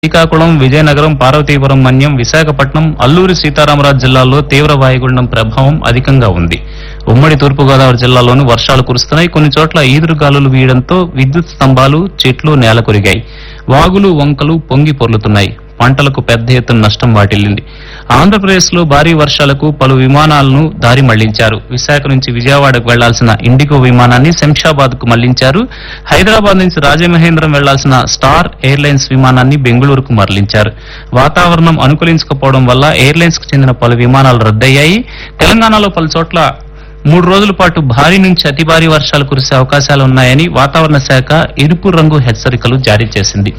శ్రీకాకుళం విజయనగరం పార్వతీపురం మన్యం విశాఖపట్నం అల్లూరి సీతారామరాజు జిల్లాల్లో తీవ్ర వాయుగుండం ప్రభావం అధికంగా ఉంది ఉమ్మడి తూర్పుగోదావరి జిల్లాలోనూ వర్షాలు కురుస్తున్నాయి కొన్ని చోట్ల ఈదురుగాలులు వీయడంతో విద్యుత్ స్తంభాలు చెట్లు నేల కొరిగాయి వాగులు వంకలు పొంగి పొర్లుతున్నాయి పంటలకు పెద్ద ఎత్తున నష్టం వాటిల్లింది ఆంధ్రప్రదేశ్ లో భారీ వర్షాలకు పలు విమానాలను దారి మళ్లించారు విశాఖ నుంచి విజయవాడకు వెళ్లాల్సిన ఇండిగో విమానాన్ని శంషాబాద్ కు మళ్లించారు హైదరాబాద్ నుంచి రాజమహేంద్రం వెళ్లాల్సిన స్టార్ ఎయిర్లైన్స్ విమానాన్ని బెంగళూరుకు మరలించారు వాతావరణం అనుకూలించకపోవడం వల్ల ఎయిర్లైన్స్ కు చెందిన పలు విమానాలు రద్దయ్యాయి తెలంగాణలో పలు చోట్ల మూడు రోజుల పాటు భారీ నుంచి అతి భారీ వర్షాలు కురిసే అవకాశాలు ఉన్నాయని వాతావరణ శాఖ ఎరుపు రంగు హెచ్చరికలు జారీ చేసింది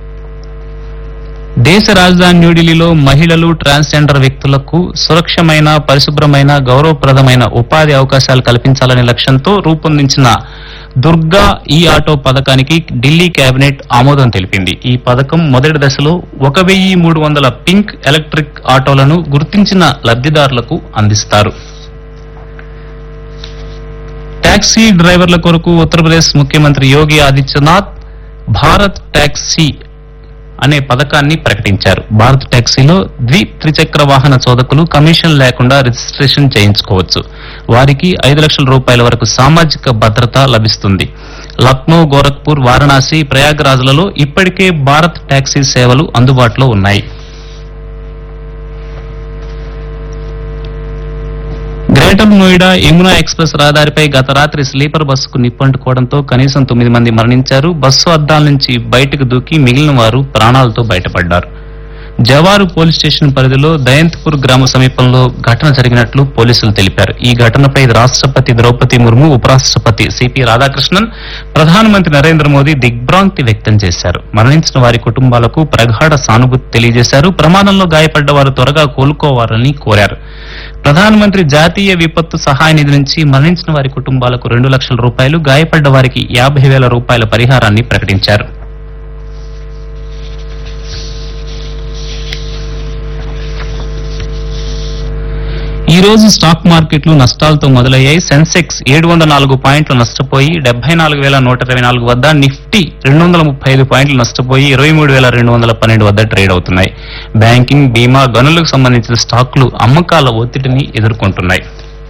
దేశ రాజధాని న్యూఢిల్లీలో మహిళలు ట్రాన్స్జెండర్ వ్యక్తులకు సురక్షమైన పరిశుభ్రమైన గౌరవప్రదమైన ఉపాధి అవకాశాలు కల్పించాలనే లక్ష్యంతో రూపొందించిన దుర్గా ఈ ఆటో పథకానికి ఢిల్లీ కేబినెట్ ఆమోదం తెలిపింది ఈ పథకం మొదటి దశలో ఒక వెయ్యి మూడు వందల పింక్ ఎలక్ట్రిక్ ఆటోలను గుర్తించిన లబ్ధిదారులకు అందిస్తారు టాక్సీ డ్రైవర్ల కొరకు ఉత్తరప్రదేశ్ ముఖ్యమంత్రి యోగి ఆదిత్యనాథ్ భారత్ టాక్సీ అనే పథకాన్ని ప్రకటించారు భారత్ టాక్సీలో ద్వి త్రిచక్ర వాహన చోదకులు కమిషన్ లేకుండా రిజిస్ట్రేషన్ చేయించుకోవచ్చు వారికి ఐదు లక్షల రూపాయల వరకు సామాజిక భద్రత లభిస్తుంది లక్నో గోరఖ్పూర్ వారణాసి ప్రయాగ్రాజ్లలో ఇప్పటికే భారత్ టాక్సీ సేవలు అందుబాటులో ఉన్నాయి గ్రేటర్ నోయిడా యమునా ఎక్స్ప్రెస్ రహదారిపై గత రాత్రి స్లీపర్ బస్సుకు నిప్పంటుకోవడంతో కనీసం తొమ్మిది మంది మరణించారు బస్సు అద్దాల నుంచి బయటకు దూకి మిగిలిన వారు ప్రాణాలతో బయటపడ్డారు జవారు పోలీస్ స్టేషన్ పరిధిలో దయంత్పూర్ గ్రామ సమీపంలో ఘటన జరిగినట్లు పోలీసులు తెలిపారు ఈ ఘటనపై రాష్ట్రపతి ద్రౌపది ముర్ము ఉపరాష్ట్రపతి సిపి రాధాకృష్ణన్ ప్రధానమంత్రి నరేంద్ర మోదీ దిగ్భ్రాంతి వ్యక్తం చేశారు మరణించిన వారి కుటుంబాలకు ప్రగాఢ సానుభూతి తెలియజేశారు ప్రమాదంలో గాయపడ్డ వారు త్వరగా కోలుకోవాలని కోరారు ప్రధానమంత్రి జాతీయ విపత్తు సహాయ నిధి నుంచి మరణించిన వారి కుటుంబాలకు రెండు లక్షల రూపాయలు గాయపడ్డ వారికి యాభై వేల రూపాయల పరిహారాన్ని ప్రకటించారు ఈ రోజు స్టాక్ మార్కెట్లు నష్టాలతో మొదలయ్యాయి సెన్సెక్స్ ఏడు వందల నాలుగు పాయింట్లు నష్టపోయి డెబ్బై నాలుగు వేల నూట ఇరవై నాలుగు వద్ద నిఫ్టీ రెండు వందల ముప్పై ఐదు పాయింట్లు నష్టపోయి ఇరవై మూడు వేల రెండు వందల పన్నెండు వద్ద ట్రేడ్ అవుతున్నాయి బ్యాంకింగ్ బీమా గనులకు సంబంధించిన స్టాక్లు అమ్మకాల ఒత్తిడిని ఎదుర్కొంటున్నాయి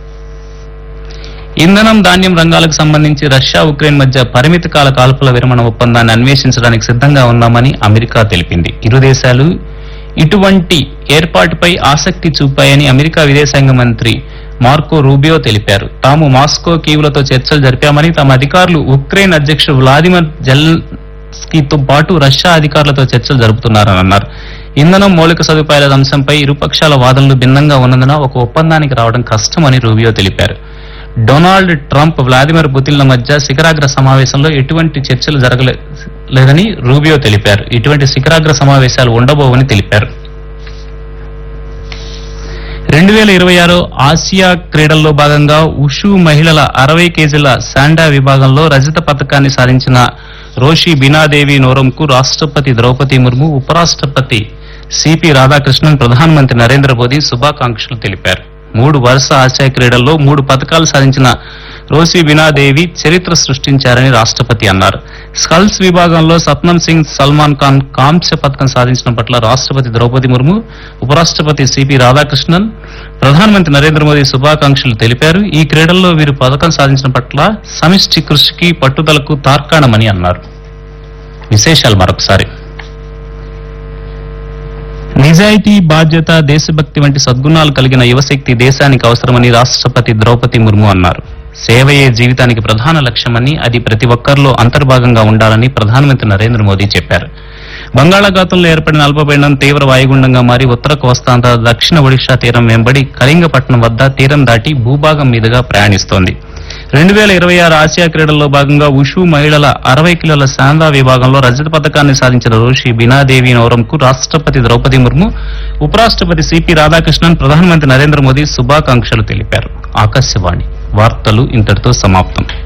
ఇంధనం ధాన్యం రంగాలకు సంబంధించి రష్యా ఉక్రెయిన్ మధ్య పరిమిత కాల కాల్పుల విరమణ ఒప్పందాన్ని అన్వేషించడానికి సిద్ధంగా ఉన్నామని అమెరికా తెలిపింది ఇరు దేశాలు ఇటువంటి ఏర్పాటుపై ఆసక్తి చూపాయని అమెరికా విదేశాంగ మంత్రి మార్కో రూబియో తెలిపారు తాము మాస్కో కీవులతో చర్చలు జరిపామని తమ అధికారులు ఉక్రెయిన్ అధ్యక్షుడు వ్లాదిమిర్ జెల్స్కీతో పాటు రష్యా అధికారులతో చర్చలు జరుపుతున్నారని అన్నారు ఇంధనం మౌలిక సదుపాయాల అంశంపై ఇరుపక్షాల వాదనలు భిన్నంగా ఉన్నందున ఒక ఒప్పందానికి రావడం కష్టమని రూబియో తెలిపారు డొనాల్డ్ ట్రంప్ వ్లాదిమిర్ పుతిన్ల మధ్య శిఖరాగ్ర సమావేశంలో ఎటువంటి చర్చలు జరగలేదని రూబియో తెలిపారు ఇటువంటి శిఖరాగ్ర సమావేశాలు ఉండబోవని తెలిపారు రెండు వేల ఇరవై ఆరు ఆసియా క్రీడల్లో భాగంగా ఉషు మహిళల అరవై కేజీల శాండా విభాగంలో రజత పథకాన్ని సాధించిన రోషి బినాదేవి నోరంకు రాష్ట్రపతి ద్రౌపది ముర్ము ఉపరాష్ట్రపతి సిపి రాధాకృష్ణన్ ప్రధానమంత్రి నరేంద్ర మోదీ శుభాకాంక్షలు తెలిపారు మూడు వరుస ఆసియా క్రీడల్లో మూడు పథకాలు సాధించిన రోసి బినాదేవి చరిత్ర సృష్టించారని రాష్ట్రపతి అన్నారు స్కల్స్ విభాగంలో సత్నం సింగ్ సల్మాన్ ఖాన్ కాంస్య పథకం సాధించిన పట్ల రాష్ట్రపతి ద్రౌపది ముర్ము ఉపరాష్ట్రపతి సిపి రాధాకృష్ణన్ ప్రధానమంత్రి నరేంద్ర మోదీ శుభాకాంక్షలు తెలిపారు ఈ క్రీడల్లో వీరు పథకం సాధించిన పట్ల సమిష్టి కృషికి పట్టుదలకు తార్కాణమని అన్నారు విశేషాలు మరొకసారి నిజాయితీ బాధ్యత దేశభక్తి వంటి సద్గుణాలు కలిగిన యువశక్తి దేశానికి అవసరమని రాష్ట్రపతి ద్రౌపది ముర్ము అన్నారు సేవయే జీవితానికి ప్రధాన లక్ష్యమని అది ప్రతి ఒక్కరిలో అంతర్భాగంగా ఉండాలని ప్రధానమంత్రి నరేంద్ర మోదీ చెప్పారు బంగాళాఖాతంలో ఏర్పడిన అల్పపీడనం తీవ్ర వాయుగుండంగా మారి ఉత్తర కోస్తాంధ్ర దక్షిణ ఒడిషా తీరం వెంబడి కళింగపట్నం వద్ద తీరం దాటి భూభాగం మీదుగా ప్రయాణిస్తోంది రెండు వేల ఇరవై ఆరు ఆసియా క్రీడల్లో భాగంగా ఉషు మహిళల అరవై కిలోల శాందా విభాగంలో రజత పథకాన్ని సాధించిన రోషి బినాదేవి నౌరంకు రాష్ట్రపతి ద్రౌపది ముర్ము ఉపరాష్ట్రపతి సిపి రాధాకృష్ణన్ ప్రధానమంత్రి నరేంద్ర మోదీ శుభాకాంక్షలు తెలిపారు ఆకాశవాణి వార్తలు ఇంతటితో సమాప్తం